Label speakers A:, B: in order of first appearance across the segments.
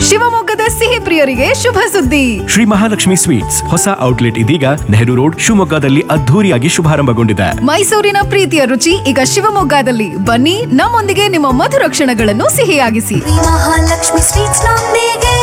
A: ಶಿವಮೊಗ್ಗದ ಸಿಹಿ ಪ್ರಿಯರಿಗೆ ಶುಭ ಸುದ್ದಿ
B: ಶ್ರೀ ಮಹಾಲಕ್ಷ್ಮಿ ಸ್ವೀಟ್ಸ್ ಹೊಸ ಔಟ್ಲೆಟ್ ಇದೀಗ ನೆಹರು ರೋಡ್ ಶಿವಮೊಗ್ಗದಲ್ಲಿ ಅದ್ಧೂರಿಯಾಗಿ ಶುಭಾರಂಭಗೊಂಡಿದೆ
A: ಮೈಸೂರಿನ ಪ್ರೀತಿಯ ರುಚಿ ಈಗ ಶಿವಮೊಗ್ಗದಲ್ಲಿ ಬನ್ನಿ ನಮ್ಮೊಂದಿಗೆ ನಿಮ್ಮ ಮಧುರ ಕ್ಷಣಗಳನ್ನು ಸಿಹಿಯಾಗಿಸಿ
C: ಮಹಾಲಕ್ಷ್ಮಿ ಸ್ವೀಟ್ಸ್ ನೊಂದಿಗೆ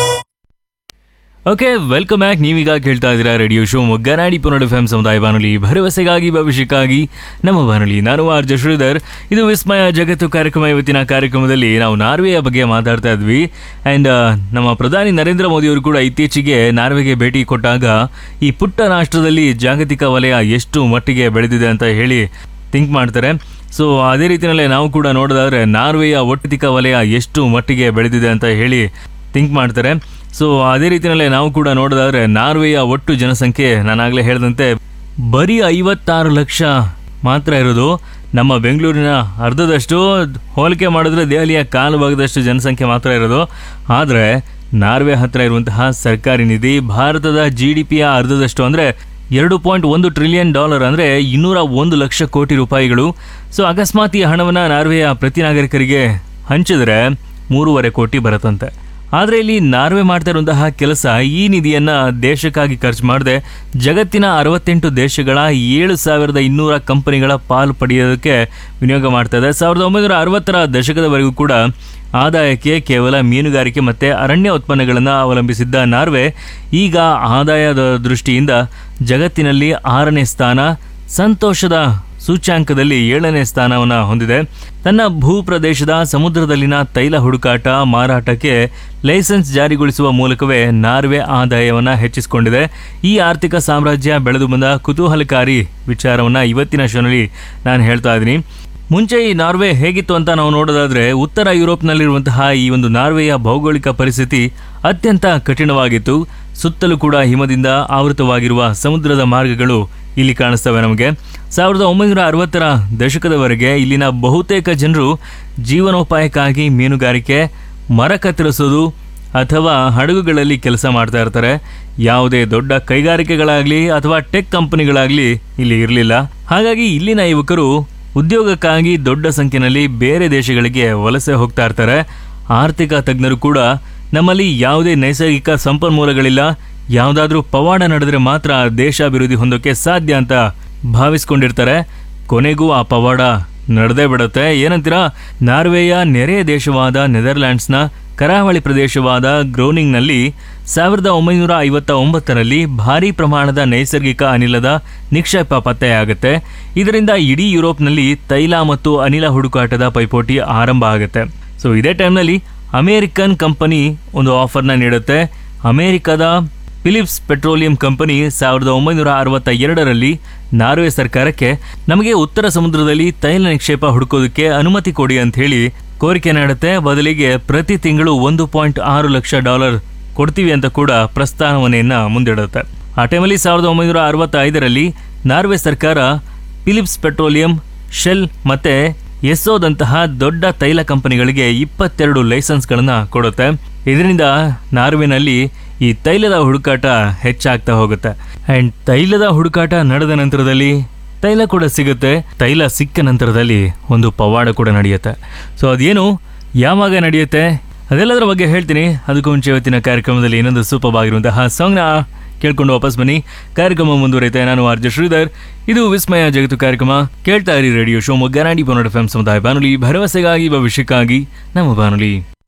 D: ಓಕೆ ವೆಲ್ಕಮ್ ಬ್ಯಾಕ್ ನೀವೀಗ ಕೇಳ್ತಾ ಇದ್ದೀರಾ ರೇಡಿಯೋ ಶೋ ಮೊಗ್ಗನಾಡಿ ಪುನಡ್ ಎಫ್ ಎಂ ಸಮುದಾಯ ಬಾನುಲಿ ಭರವಸೆಗಾಗಿ ಭವಿಷ್ಯಕ್ಕಾಗಿ ನಮ್ಮ ಬಾನುಲಿ ನಾನು ಆರ್ ಜೆ ಶ್ರೀಧರ್ ಇದು ವಿಸ್ಮಯ ಜಗತ್ತು ಕಾರ್ಯಕ್ರಮ ಇವತ್ತಿನ ಕಾರ್ಯಕ್ರಮದಲ್ಲಿ ನಾವು ನಾರ್ವೆಯ ಬಗ್ಗೆ ಮಾತಾಡ್ತಾ ಇದ್ವಿ ಆ್ಯಂಡ್ ನಮ್ಮ ಪ್ರಧಾನಿ ನರೇಂದ್ರ ಮೋದಿಯವರು ಕೂಡ ಇತ್ತೀಚೆಗೆ ನಾರ್ವೆಗೆ ಭೇಟಿ ಕೊಟ್ಟಾಗ ಈ ಪುಟ್ಟ ರಾಷ್ಟ್ರದಲ್ಲಿ ಜಾಗತಿಕ ವಲಯ ಎಷ್ಟು ಮಟ್ಟಿಗೆ ಬೆಳೆದಿದೆ ಅಂತ ಹೇಳಿ ಥಿಂಕ್ ಮಾಡ್ತಾರೆ ಸೊ ಅದೇ ರೀತಿಯಲ್ಲೇ ನಾವು ಕೂಡ ನೋಡೋದಾದ್ರೆ ನಾರ್ವೆಯ ಒಟ್ಟಿಕ ವಲಯ ಎಷ್ಟು ಮಟ್ಟಿಗೆ ಬೆಳೆದಿದೆ ಅಂತ ಹೇಳಿ ಥಿಂಕ್ ಮಾಡ್ತಾರೆ ಸೊ ಅದೇ ರೀತಿಯಲ್ಲೇ ನಾವು ಕೂಡ ನೋಡೋದಾದ್ರೆ ನಾರ್ವೆಯ ಒಟ್ಟು ಜನಸಂಖ್ಯೆ ನಾನಾಗಲೇ ಹೇಳಿದಂತೆ ಬರೀ ಐವತ್ತಾರು ಲಕ್ಷ ಮಾತ್ರ ಇರೋದು ನಮ್ಮ ಬೆಂಗಳೂರಿನ ಅರ್ಧದಷ್ಟು ಹೋಲಿಕೆ ಮಾಡಿದ್ರೆ ದೆಹಲಿಯ ಕಾಲು ಭಾಗದಷ್ಟು ಜನಸಂಖ್ಯೆ ಮಾತ್ರ ಇರೋದು ಆದರೆ ನಾರ್ವೆ ಹತ್ರ ಇರುವಂತಹ ಸರ್ಕಾರಿ ನಿಧಿ ಭಾರತದ ಜಿ ಡಿ ಪಿಯ ಅರ್ಧದಷ್ಟು ಅಂದರೆ ಎರಡು ಪಾಯಿಂಟ್ ಒಂದು ಟ್ರಿಲಿಯನ್ ಡಾಲರ್ ಅಂದರೆ ಇನ್ನೂರ ಒಂದು ಲಕ್ಷ ಕೋಟಿ ರೂಪಾಯಿಗಳು ಸೊ ಅಕಸ್ಮಾತ್ ಈ ಹಣವನ್ನು ನಾರ್ವೆಯ ಪ್ರತಿ ನಾಗರಿಕರಿಗೆ ಹಂಚಿದ್ರೆ ಮೂರುವರೆ ಕೋಟಿ ಬರುತ್ತಂತೆ ಆದರೆ ಇಲ್ಲಿ ನಾರ್ವೆ ಮಾಡ್ತಾ ಇರುವಂತಹ ಕೆಲಸ ಈ ನಿಧಿಯನ್ನ ದೇಶಕ್ಕಾಗಿ ಖರ್ಚು ಮಾಡದೆ ಜಗತ್ತಿನ ಅರವತ್ತೆಂಟು ದೇಶಗಳ ಏಳು ಸಾವಿರದ ಇನ್ನೂರ ಕಂಪನಿಗಳ ಪಾಲು ಪಡೆಯೋದಕ್ಕೆ ವಿನಿಯೋಗ ಮಾಡ್ತಾ ಇದೆ ಸಾವಿರದ ಒಂಬೈನೂರ ಅರವತ್ತರ ದಶಕದವರೆಗೂ ಕೂಡ ಆದಾಯಕ್ಕೆ ಕೇವಲ ಮೀನುಗಾರಿಕೆ ಮತ್ತು ಅರಣ್ಯ ಉತ್ಪನ್ನಗಳನ್ನು ಅವಲಂಬಿಸಿದ್ದ ನಾರ್ವೆ ಈಗ ಆದಾಯದ ದೃಷ್ಟಿಯಿಂದ ಜಗತ್ತಿನಲ್ಲಿ ಆರನೇ ಸ್ಥಾನ ಸಂತೋಷದ ಸೂಚ್ಯಾಂಕದಲ್ಲಿ ಏಳನೇ ಸ್ಥಾನವನ್ನು ಹೊಂದಿದೆ ತನ್ನ ಭೂಪ್ರದೇಶದ ಸಮುದ್ರದಲ್ಲಿನ ತೈಲ ಹುಡುಕಾಟ ಮಾರಾಟಕ್ಕೆ ಲೈಸೆನ್ಸ್ ಜಾರಿಗೊಳಿಸುವ ಮೂಲಕವೇ ನಾರ್ವೆ ಆದಾಯವನ್ನು ಹೆಚ್ಚಿಸಿಕೊಂಡಿದೆ ಈ ಆರ್ಥಿಕ ಸಾಮ್ರಾಜ್ಯ ಬೆಳೆದು ಬಂದ ಕುತೂಹಲಕಾರಿ ವಿಚಾರವನ್ನು ಇವತ್ತಿನ ಶೋನಲ್ಲಿ ನಾನು ಹೇಳ್ತಾ ಇದ್ದೀನಿ ಮುಂಚೆ ಈ ನಾರ್ವೆ ಹೇಗಿತ್ತು ಅಂತ ನಾವು ನೋಡೋದಾದ್ರೆ ಉತ್ತರ ಯುರೋಪ್ನಲ್ಲಿರುವಂತಹ ಈ ಒಂದು ನಾರ್ವೆಯ ಭೌಗೋಳಿಕ ಪರಿಸ್ಥಿತಿ ಅತ್ಯಂತ ಕಠಿಣವಾಗಿತ್ತು ಸುತ್ತಲೂ ಕೂಡ ಹಿಮದಿಂದ ಆವೃತವಾಗಿರುವ ಸಮುದ್ರದ ಮಾರ್ಗಗಳು ಇಲ್ಲಿ ಕಾಣಿಸ್ತವೆ ನಮಗೆ ಸಾವಿರದ ಒಂಬೈನೂರ ಅರವತ್ತರ ದಶಕದವರೆಗೆ ಇಲ್ಲಿನ ಬಹುತೇಕ ಜನರು ಜೀವನೋಪಾಯಕ್ಕಾಗಿ ಮೀನುಗಾರಿಕೆ ಮರ ಕತ್ತರಿಸೋದು ಅಥವಾ ಹಡಗುಗಳಲ್ಲಿ ಕೆಲಸ ಮಾಡ್ತಾ ಇರ್ತಾರೆ ಯಾವುದೇ ದೊಡ್ಡ ಕೈಗಾರಿಕೆಗಳಾಗಲಿ ಅಥವಾ ಟೆಕ್ ಕಂಪನಿಗಳಾಗಲಿ ಇಲ್ಲಿ ಇರಲಿಲ್ಲ ಹಾಗಾಗಿ ಇಲ್ಲಿನ ಯುವಕರು ಉದ್ಯೋಗಕ್ಕಾಗಿ ದೊಡ್ಡ ಸಂಖ್ಯೆಯಲ್ಲಿ ಬೇರೆ ದೇಶಗಳಿಗೆ ವಲಸೆ ಹೋಗ್ತಾ ಇರ್ತಾರೆ ಆರ್ಥಿಕ ತಜ್ಞರು ಕೂಡ ನಮ್ಮಲ್ಲಿ ಯಾವುದೇ ನೈಸರ್ಗಿಕ ಸಂಪನ್ಮೂಲಗಳಿಲ್ಲ ಯಾವುದಾದ್ರೂ ಪವಾಡ ನಡೆದ್ರೆ ಮಾತ್ರ ದೇಶಾಭಿವೃದ್ಧಿ ಹೊಂದೋಕೆ ಸಾಧ್ಯ ಅಂತ ಭಾವಿಸ್ಕೊಂಡಿರ್ತಾರೆ ಕೊನೆಗೂ ಆ ಪವಾಡ ನಡೆದೇ ಬಿಡುತ್ತೆ ಏನಂತೀರಾ ನಾರ್ವೆಯ ನೆರೆಯ ದೇಶವಾದ ನೆದರ್ಲ್ಯಾಂಡ್ಸ್ನ ಕರಾವಳಿ ಪ್ರದೇಶವಾದ ಗ್ರೋನಿಂಗ್ನಲ್ಲಿ ಸಾವಿರದ ಒಂಬೈನೂರ ಐವತ್ತ ಒಂಬತ್ತರಲ್ಲಿ ಭಾರೀ ಪ್ರಮಾಣದ ನೈಸರ್ಗಿಕ ಅನಿಲದ ನಿಕ್ಷೇಪ ಪತ್ತೆಯಾಗುತ್ತೆ ಇದರಿಂದ ಇಡೀ ಯುರೋಪ್ನಲ್ಲಿ ತೈಲ ಮತ್ತು ಅನಿಲ ಹುಡುಕಾಟದ ಪೈಪೋಟಿ ಆರಂಭ ಆಗುತ್ತೆ ಸೊ ಇದೇ ಟೈಮ್ನಲ್ಲಿ ಅಮೇರಿಕನ್ ಕಂಪನಿ ಒಂದು ಆಫರ್ನ ನೀಡುತ್ತೆ ಅಮೇರಿಕದ ಫಿಲಿಪ್ಸ್ ಪೆಟ್ರೋಲಿಯಂ ಕಂಪನಿ ಸಾವಿರದ ಒಂಬೈನೂರ ಅರವತ್ತ ಎರಡರಲ್ಲಿ ನಾರ್ವೆ ಸರ್ಕಾರಕ್ಕೆ ನಮಗೆ ಉತ್ತರ ಸಮುದ್ರದಲ್ಲಿ ತೈಲ ನಿಕ್ಷೇಪ ಹುಡುಕೋದಕ್ಕೆ ಅನುಮತಿ ಕೊಡಿ ಅಂತ ಹೇಳಿ ಕೋರಿಕೆ ನೀಡುತ್ತೆ ಬದಲಿಗೆ ಪ್ರತಿ ತಿಂಗಳು ಒಂದು ಪಾಯಿಂಟ್ ಆರು ಲಕ್ಷ ಡಾಲರ್ ಕೊಡ್ತೀವಿ ಅಂತ ಕೂಡ ಪ್ರಸ್ತಾವನೆಯನ್ನ ಮುಂದಿಡುತ್ತೆ ಆ ಟೈಮಲ್ಲಿ ಸಾವಿರದ ಒಂಬೈನೂರ ಅರವತ್ತ ಐದರಲ್ಲಿ ನಾರ್ವೆ ಸರ್ಕಾರ ಫಿಲಿಪ್ಸ್ ಪೆಟ್ರೋಲಿಯಂ ಶೆಲ್ ಮತ್ತೆ ಎಸ್ಸೋದಂತಹ ದೊಡ್ಡ ತೈಲ ಕಂಪನಿಗಳಿಗೆ ಇಪ್ಪತ್ತೆರಡು ಲೈಸೆನ್ಸ್ಗಳನ್ನ ಕೊಡುತ್ತೆ ಇದರಿಂದ ನಾರ್ವೆನಲ್ಲಿ ಈ ತೈಲದ ಹುಡುಕಾಟ ಹೆಚ್ಚಾಗ್ತಾ ಹೋಗುತ್ತೆ ಅಂಡ್ ತೈಲದ ಹುಡುಕಾಟ ನಡೆದ ನಂತರದಲ್ಲಿ ತೈಲ ಕೂಡ ಸಿಗುತ್ತೆ ತೈಲ ಸಿಕ್ಕ ನಂತರದಲ್ಲಿ ಒಂದು ಪವಾಡ ಕೂಡ ನಡೆಯುತ್ತೆ ಸೊ ಅದೇನು ಯಾವಾಗ ನಡೆಯುತ್ತೆ ಅದೆಲ್ಲದರ ಬಗ್ಗೆ ಹೇಳ್ತೀನಿ ಅದಕ್ಕೂ ಮುಂಚೆ ಇವತ್ತಿನ ಕಾರ್ಯಕ್ರಮದಲ್ಲಿ ಇನ್ನೊಂದು ಸೂಪರ್ ಆಗಿರುವಂತಹ ಸಾಂಗ್ನ ಕೇಳ್ಕೊಂಡು ವಾಪಸ್ ಬನ್ನಿ ಕಾರ್ಯಕ್ರಮ ಮುಂದುವರಿಯುತ್ತೆ ನಾನು ಆರ್ ಜೆ ಶ್ರೀಧರ್ ಇದು ವಿಸ್ಮಯ ಜಗತ್ತು ಕಾರ್ಯಕ್ರಮ ಕೇಳ್ತಾ ಇರಿ ರೇಡಿಯೋ ಶಿವಮೊಗ್ಗ ನಾಡಿ ಪೊನ್ನಡ ಎಫ್ ಸಮುದಾಯ ಬಾನುಲಿ ಭರವಸೆಗಾಗಿ ಭವಿಷ್ಯಕ್ಕಾಗಿ ನಮ್ಮ ಬಾನುಲಿ